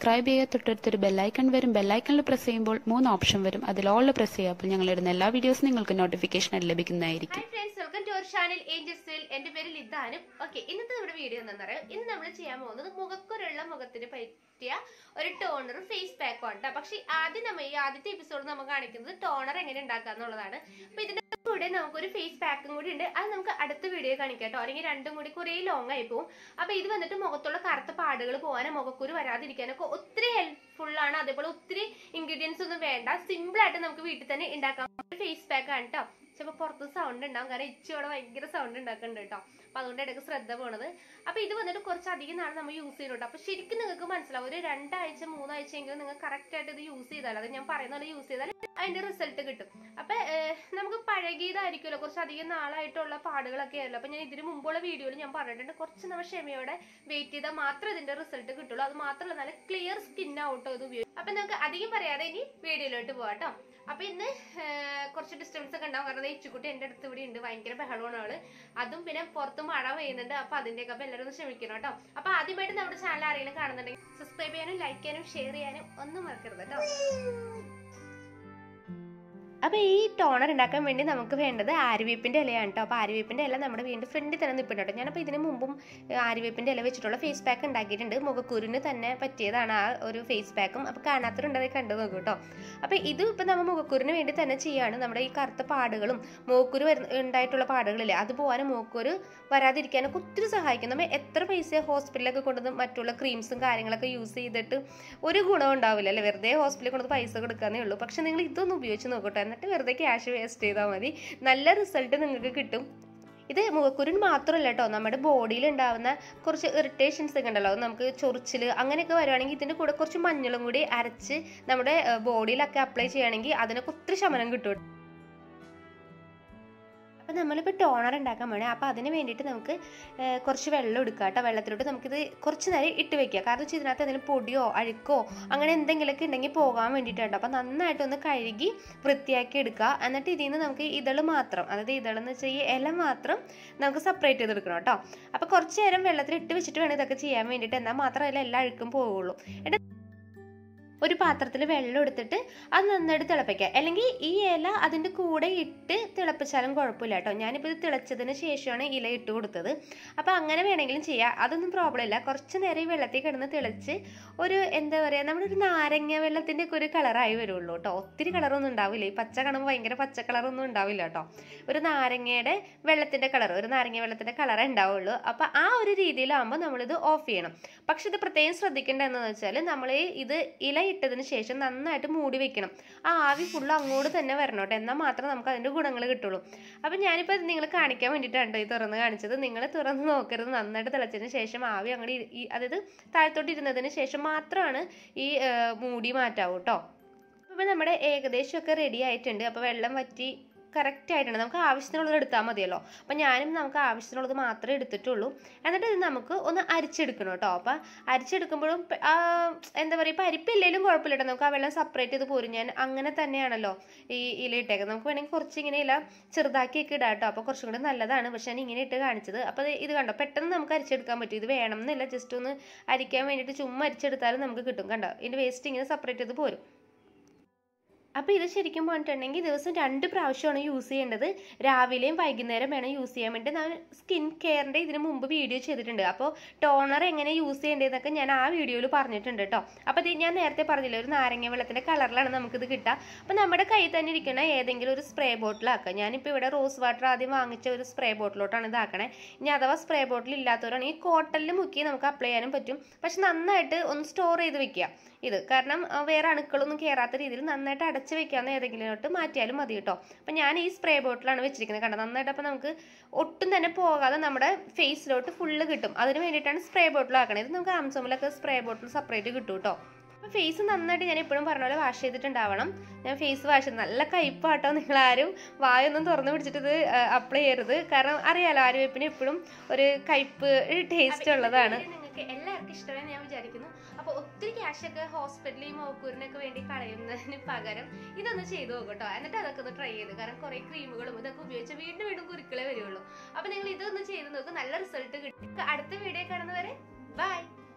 Subscribe ചെയ്യുക തൊട്ടടുത്തൊരു bell icon വരും ബെല്ലൈക്കണിൽ പ്രസ് ചെയ്യുമ്പോൾ മൂന്ന് ഓപ്ഷൻ വരും അതിൽ ഓളിൽ പ്രസ് ചെയ്യുക അപ്പോൾ ഞങ്ങൾ ഇടുന്ന എല്ലാ വീഡിയോസും നിങ്ങൾക്ക് നോട്ടിഫിക്കേഷൻ ലഭിക്കുന്നതായിരിക്കും hi friends welcome to our channel angels well എന്റെ പേര് ലിദാനും ഓക്കെ ഇന്നത്തെ നമ്മുടെ വീഡിയോ എന്താണെന്ന് അറിയാം ഇന്ന് നമ്മൾ ചെയ്യാൻ പോകുന്നത് മുഖക്കുരുള്ള മുഖത്തിന് പറ്റിയ ഒരു ടോണറും ഫേസ് പാക്കും ആണ് ട്ടോ. പക്ഷെ ആദ്യം നമ്മൾ ഈ ആദ്യത്തെ എപ്പിസോഡ് നമ്മൾ കാണിക്കുന്നത് ടോണർ എങ്ങനെ ഉണ്ടാക്കുക എന്നുള്ളതാണ് അപ്പൊ ഇതിന്റെ കൂടെ നമുക്കൊരു ഫേസ് പാക്കും കൂടി ഉണ്ട് അത് നമുക്ക് അടുത്ത വീഡിയോ കാണിക്കാം കേട്ടോ അല്ലെങ്കിൽ രണ്ടും കൂടി കുറേ ലോങ് ആയി പോകും അപ്പൊ ഇത് വന്നിട്ട് മുഖത്തുള്ള കറുത്ത പാടുകൾ പോകാനും മുഖക്കുരു വരാതിരിക്കാനൊക്കെ ഒത്തിരി ഹെൽപ്ഫുൾ ആണ് അതേപോലെ ഒത്തിരി ഇൻഗ്രീഡിയൻസ് ഒന്നും വേണ്ട സിമ്പിൾ ആയിട്ട് നമുക്ക് വീട്ടിൽ തന്നെ ഉണ്ടാക്കാം ഫേസ് പാക്ക് ആണ് കേട്ടോ ചിലപ്പോൾ പുറത്ത് സൗണ്ട് ഉണ്ടാവും കാരണം ഇച്ചിയോടെ ഭയങ്കര സൗണ്ട് ഉണ്ടാക്കുന്നുണ്ട് കേട്ടോ അപ്പൊ അതുകൊണ്ട് ഇടയ്ക്ക് ശ്രദ്ധ പോണത് അപ്പൊ ഇത് വന്നിട്ട് കുറച്ചധികം നാൾ നമ്മൾ യൂസ് ചെയ്യുന്നുണ്ട് അപ്പൊ ശരിക്കും നിങ്ങൾക്ക് മനസ്സിലാവും ഒരു രണ്ടാഴ്ച മൂന്നാഴ്ച എങ്കിലും നിങ്ങൾ കറക്റ്റ് ആയിട്ട് ഇത് യൂസ് ചെയ്താൽ അത് ഞാൻ പറയുന്ന പോലെ യൂസ് ചെയ്താൽ അതിന്റെ റിസൾട്ട് കിട്ടും അപ്പൊ ഏഹ്, നമുക്ക് പഴകിയതായിരിക്കുമല്ലോ കുറച്ചധികം നാളായിട്ടുള്ള പാടുകളൊക്കെ ആയല്ലോ അപ്പൊ ഞാൻ ഇതിന് മുമ്പുള്ള വീഡിയോയിൽ ഞാൻ പറഞ്ഞിട്ടുണ്ട് കുറച്ച് നമ്മൾ ക്ഷമയോടെ വെയിറ്റ് ചെയ്താൽ മാത്രമേ ഇതിന്റെ റിസൾട്ട് കിട്ടുള്ളൂ അത് മാത്രമല്ല നല്ല ക്ലിയർ സ്കിൻ ആവട്ടോ ഇത് ഉപയോഗിക്കും അപ്പൊ നമുക്ക് അധികം പറയാതെ ഇനി വീഡിയോയിലോട്ട് പോവാട്ടോ അപ്പൊ ഇന്ന് ഏഹ്, കുറച്ച് ഡിസ്റ്റർബൻസ് ഒക്കെ ഉണ്ടാവും കാരണം ദേ ഇച്ചുകുട്ടി എന്റെ അടുത്ത് ഇവിടെ ഉണ്ട് ഭയങ്കര ബഹളമാണ് അവള് അതും പിന്നെ പുറത്ത് മഴ പെയ്യുന്നുണ്ട് അപ്പൊ അതിന്റെയൊക്കെ അപ്പൊ എല്ലാവരും ഒന്ന് ക്ഷമിക്കണം കേട്ടോ അപ്പൊ ആദ്യമായിട്ട് നമ്മുടെ ചാനൽ ആരെങ്കിലും കാണുന്നുണ്ടെങ്കിൽ സബ്സ്ക്രൈബ് ചെയ്യാനും ലൈക്ക് ചെയ്യാനും ഷെയർ ചെയ്യാനും ഒന്നും മറക്കരുത് കേട്ടോ അപ്പൊ ഈ ടോണർ ഉണ്ടാക്കാൻ വേണ്ടി നമുക്ക് വേണ്ടത് ആര്യവേപ്പിന്റെ ഇലയാണ് കേട്ടോ അപ്പൊ ആര്യവേപ്പിന്റെ ഇല നമ്മുടെ വീടിന്റെ ഫ്രണ്ടിൽ തന്നെ നിൽപ്പുണ്ട് കേട്ടോ ഞാനപ്പോൾ ഇതിന് മുമ്പും ഏഹ്, ആര്യവേപ്പിന്റെ ഇല വെച്ചിട്ടുള്ള ഫേസ് പാക്ക് ഉണ്ടാക്കിയിട്ടുണ്ട് മുഖക്കുരുന്ന് തന്നെ പറ്റിയതാണ് ആ ഒരു ഫേസ് പാക്കും അപ്പൊ കാണാത്തവരുണ്ടത് കണ്ടു നോക്കൂ കേട്ടോ അപ്പൊ ഇത് ഇപ്പൊ നമ്മൾ മുഖക്കുരുന്ന് വേണ്ടി തന്നെ ചെയ്യാണ് നമ്മുടെ ഈ കറുത്ത പാടുകളും മുഖക്കുരു വരുന്ന ഉണ്ടായിട്ടുള്ള പാടുകളില്ലേ അത് പോകാനും മുഖക്കുരു വരാതിരിക്കാനൊക്കെ ഒത്തിരി സഹായിക്കും നമ്മൾ എത്ര പൈസ ഹോസ്പിറ്റലിലൊക്കെ കൊണ്ടുവന്ന് മറ്റുള്ള ക്രീംസും കാര്യങ്ങളൊക്കെ യൂസ് ചെയ്തിട്ട് ഒരു ഗുണം ഉണ്ടാവില്ല അല്ലേ വെറുതെ ഹോസ്പിറ്റലിൽ കൊണ്ടുവന്ന് പൈസ കൊടുക്കാന്നേ ഉള്ളൂ പക്ഷെ നിങ്ങൾ ഇതൊന്ന് ഉപയോഗിച്ച് നോക്കട്ടെ എന്നിട്ട് വെറുതെ ക്യാഷ് വേസ്റ്റ് ചെയ്താൽ മതി നല്ല റിസൾട്ട് നിങ്ങൾക്ക് കിട്ടും ഇത് മുഖക്കുരുന് മാത്രമല്ല കേട്ടോ നമ്മുടെ ബോഡിയിൽ ഉണ്ടാവുന്ന കുറച്ച് ഇറിറ്റേഷൻസ് ഒക്കെ ഉണ്ടല്ലോ അത് നമുക്ക് ചൊറിച്ചിൽ അങ്ങനെയൊക്കെ വരുവാണെങ്കിൽ ഇതിൻ്റെ കൂടെ കുറച്ച് മഞ്ഞളും കൂടി അരച്ച് നമ്മുടെ ബോഡിയിലൊക്കെ അപ്ലൈ ചെയ്യുകയാണെങ്കിൽ അതിനൊക്കെ ഒത്തിരി ശമനം കിട്ടും അപ്പം നമ്മളിപ്പോൾ ടോണർ ഉണ്ടാക്കാൻ വേണേ അപ്പോൾ അതിന് വേണ്ടിയിട്ട് നമുക്ക് ഏഹ്, കുറച്ച് വെള്ളം എടുക്കുക കേട്ടോ വെള്ളത്തിലോട്ട് നമുക്കിത് കുറച്ച് നേരം ഇട്ട് വെക്കുക കാരണം വെച്ചാൽ ഇതിനകത്ത് എന്തെങ്കിലും പൊടിയോ അഴുക്കോ അങ്ങനെ എന്തെങ്കിലുമൊക്കെ ഉണ്ടെങ്കിൽ പോകാൻ വേണ്ടിയിട്ടുണ്ട് അപ്പോൾ നന്നായിട്ടൊന്ന് കഴുകി വൃത്തിയാക്കി എടുക്കുക എന്നിട്ട് ഇതിൽ നിന്ന് നമുക്ക് ഇതള് മാത്രം അതായത് ഇതളെന്ന് വെച്ചാൽ ഈ ഇല മാത്രം നമുക്ക് സെപ്പറേറ്റ് ചെയ്തെടുക്കണം കേട്ടോ അപ്പോൾ കുറച്ച് നേരം വെള്ളത്തിൽ ഇട്ട് വെച്ചിട്ട് വേണം ഇതൊക്കെ ചെയ്യാൻ വേണ്ടിയിട്ട് എന്നാൽ മാത്രമല്ല എല്ലാ അഴുക്കും പോവുള്ളൂ എന്നിട്ട് ഒരു പാത്രത്തിൽ വെള്ളം എടുത്തിട്ട് അത് നന്നായിട്ട് തിളപ്പിക്കുക അല്ലെങ്കിൽ ഈ ഇല അതിൻ്റെ കൂടെ ഇട്ട് തിളപ്പിച്ചാലും കുഴപ്പമില്ല കേട്ടോ ഞാനിപ്പോൾ ഇത് തിളച്ചതിന് ശേഷമാണ് ഇല ഇട്ട് കൊടുത്തത് അപ്പോൾ അങ്ങനെ വേണമെങ്കിലും ചെയ്യാം അതൊന്നും പ്രോബ്ലം ഇല്ല കുറച്ച് നേരം ഈ വെള്ളത്തിൽ കിടന്ന് തിളച്ച് ഒരു എന്താ പറയുക നമ്മുടെ ഒരു നാരങ്ങ വെള്ളത്തിൻ്റെ ഒക്കെ ഒരു കളറായി വരുള്ളൂ കേട്ടോ ഒത്തിരി കളറൊന്നും ഉണ്ടാവില്ല ഈ പച്ച കാണുമ്പോൾ ഭയങ്കര പച്ച കളറൊന്നും ഉണ്ടാവില്ല കേട്ടോ ഒരു നാരങ്ങയുടെ വെള്ളത്തിൻ്റെ കളർ ഒരു നാരങ്ങ വെള്ളത്തിൻ്റെ കളറേ ഉണ്ടാവുള്ളൂ അപ്പോൾ ആ ഒരു രീതിയിലാകുമ്പോൾ നമ്മളിത് ഓഫ് ചെയ്യണം പക്ഷെ ഇത് പ്രത്യേകം ശ്രദ്ധിക്കേണ്ടത് എന്താണെന്ന് വെച്ചാൽ നമ്മൾ ഇത് ഇല ഇട്ടതിന് ശേഷം നന്നായിട്ട് മൂടി വെക്കണം ആ ആവി ഫുള്ള് അങ്ങോട്ട് തന്നെ വരണം കേട്ടോ എന്നാൽ മാത്രമേ നമുക്ക് അതിൻ്റെ ഗുണങ്ങൾ കിട്ടുള്ളൂ അപ്പം ഞാനിപ്പോൾ ഇത് നിങ്ങൾ കാണിക്കാൻ വേണ്ടിയിട്ടാണ് ഈ തുറന്ന് കാണിച്ചത് നിങ്ങൾ തുറന്ന് നോക്കരുത് നന്നായിട്ട് തിളച്ചതിന് ശേഷം ആവി അങ്ങോട്ട് ഇ- ഈ- അതായത് താഴത്തോട്ട് ഇരുന്നതിന് ശേഷം മാത്രമാണ് ഈ ആ, മൂടി മാറ്റാവൂ കേട്ടോ അപ്പോൾ നമ്മുടെ ഏകദേശമൊക്കെ റെഡി ആയിട്ടുണ്ട് അപ്പോൾ വെള്ളം വറ്റി കറക്റ്റ് ആയിട്ടുണ്ട് നമുക്ക് ആവശ്യത്തിനുള്ളത് എടുത്താൽ മതിയല്ലോ അപ്പം ഞാനും നമുക്ക് ആവശ്യത്തിനുള്ളത് മാത്രമേ എടുത്തിട്ടുള്ളൂ എന്നിട്ട് ഇത് നമുക്ക് ഒന്ന് അരിച്ചെടുക്കണം കേട്ടോ അപ്പം അരിച്ചെടുക്കുമ്പോഴും പ- ആ, എന്താ പറയുക ഇപ്പം അരിപ്പില്ലെങ്കിലും കുഴപ്പമില്ല കേട്ടോ നമുക്ക് ആ വെള്ളം സെപ്പറേറ്റ് ചെയ്ത് പോരും ഞാൻ അങ്ങനെ തന്നെയാണല്ലോ ഈ ഇല ഇട്ടേക്കുന്നത് നമുക്ക് വേണമെങ്കിൽ കുറച്ച് ഇങ്ങനെ ഇല ചെറുതാക്കിയൊക്കെ ഇടാം കേട്ടോ അപ്പോൾ കുറച്ചും കൂടി നല്ലതാണ് പക്ഷെ ഞാൻ ഇങ്ങനെ ഇട്ട് കാണിച്ചത് അപ്പോൾ ഇത് ഇത് കണ്ടോ പെട്ടെന്ന് നമുക്ക് അരിച്ചെടുക്കാൻ പറ്റും ഇത് വേണം എന്നില്ല ജസ്റ്റ് ഒന്ന് അരിക്കാൻ വേണ്ടിയിട്ട് ചുമ്മാ അരിച്ചെടുത്താലും നമുക്ക് കിട്ടും കണ്ടോ ഇതിൻ്റെ വേസ്റ്റ് ഇങ്ങനെ സെപ്പറേറ്റ് ചെയ്ത് പോരും അപ്പോൾ ഇത് ശരിക്കും പറഞ്ഞിട്ടുണ്ടെങ്കിൽ ദിവസം രണ്ട് പ്രാവശ്യമാണ് യൂസ് ചെയ്യേണ്ടത് രാവിലെയും വൈകുന്നേരം വേണം യൂസ് ചെയ്യാൻ വേണ്ടി ഞാൻ സ്കിൻ കെയറിൻ്റെ ഇതിന് മുമ്പ് വീഡിയോ ചെയ്തിട്ടുണ്ട് അപ്പോൾ ടോണർ എങ്ങനെ യൂസ് ചെയ്യേണ്ടതെന്നൊക്കെ ഞാൻ ആ വീഡിയോയിൽ പറഞ്ഞിട്ടുണ്ട് കേട്ടോ അപ്പോൾ ഇത് ഞാൻ നേരത്തെ പറഞ്ഞില്ല ഒരു നാരങ്ങ വെള്ളത്തിൻ്റെ കളറിലാണ് നമുക്കിത് കിട്ടുക അപ്പോൾ നമ്മുടെ കയ്യിൽ തന്നെ ഇരിക്കുന്ന ഏതെങ്കിലും ഒരു സ്പ്രേ ബോട്ടിലാക്കുക ഞാനിപ്പോൾ ഇവിടെ റോസ് വാട്ടർ ആദ്യം വാങ്ങിച്ച ഒരു സ്പ്രേ ബോട്ടിലോട്ടാണ് ഇതാക്കണേ ഇനി അഥവാ സ്പ്രേ ബോട്ടിൽ ഇല്ലാത്തവരാണ് ഈ കോട്ടലിൽ മുക്കി നമുക്ക് അപ്ലൈ ചെയ്യാനും പറ്റും പക്ഷെ നന്നായിട്ട് ഒന്ന് സ്റ്റോർ ചെയ്ത് വെക്കുക ഇത് കാരണം ആ, വേറെ അണുക്കളൊന്നും കയറാത്ത രീതിയിൽ നന്നായിട്ട് അടച്ച് വെക്കാവുന്ന ഏതെങ്കിലുമായിട്ട് മാറ്റിയാലും മതി കേട്ടോ അപ്പം ഞാൻ ഈ സ്പ്രേ ബോട്ടിലാണ് വെച്ചിരിക്കുന്നത് കണ്ടോ നന്നായിട്ട് അപ്പം നമുക്ക് ഒട്ടും തന്നെ പോകാതെ നമ്മുടെ ഫേസിലോട്ട് ഫുള്ള് കിട്ടും അതിന് വേണ്ടിയിട്ടാണ് സ്പ്രേ ബോട്ടിൽ ആക്കണത് ഇത് നമുക്ക് ആംസോമിലൊക്കെ സ്പ്രേ ബോട്ടിൽ സെപ്പറേറ്റ് കിട്ടും കേട്ടോ അപ്പോൾ ഫേസ് നന്നായിട്ട് ഞാൻ എപ്പോഴും പറഞ്ഞ പോലെ വാഷ് ചെയ്തിട്ടുണ്ടാവണം ഞാൻ ഫേസ് വാഷ് ചെയ്ത് നല്ല കയ്പാട്ടോ നിങ്ങളാരും വായൊന്നും തുറന്ന് പിടിച്ചിട്ട് ഇത് അപ്ലൈ ചെയ്യരുത് കാരണം അറിയാലോ ആര്യവേപ്പിന് എപ്പോഴും ഒരു കയ്പ് ടേസ്റ്റ് ഉള്ളതാണ് നിങ്ങൾക്ക് എല്ലാവർക്കും ഇഷ്ടമായി ഞാൻ വിചാരിക്കുന്നു അപ്പോൾ ഒത്തിരി ക്യാഷ് ഒക്കെ ഹോസ്പിറ്റലിൽ മോക്കൂരിനൊക്കെ വേണ്ടി കളയുന്നതിന് പകരം ഇതൊന്ന് ചെയ്തു നോക്കട്ടോ എന്നിട്ട് അതൊക്കെ ഒന്ന് ട്രൈ ചെയ്ത് കാരണം കുറേ ക്രീമുകളും ഇതൊക്കെ ഉപയോഗിച്ച് വീണ്ടും വീണ്ടും കുരുക്കളെ വരുള്ളൂ അപ്പോൾ നിങ്ങൾ ഇതൊന്ന് ചെയ്ത് നോക്ക് നല്ല റിസൾട്ട് കിട്ടും അടുത്ത വീഡിയോ കാണുന്നവരെ ബൈ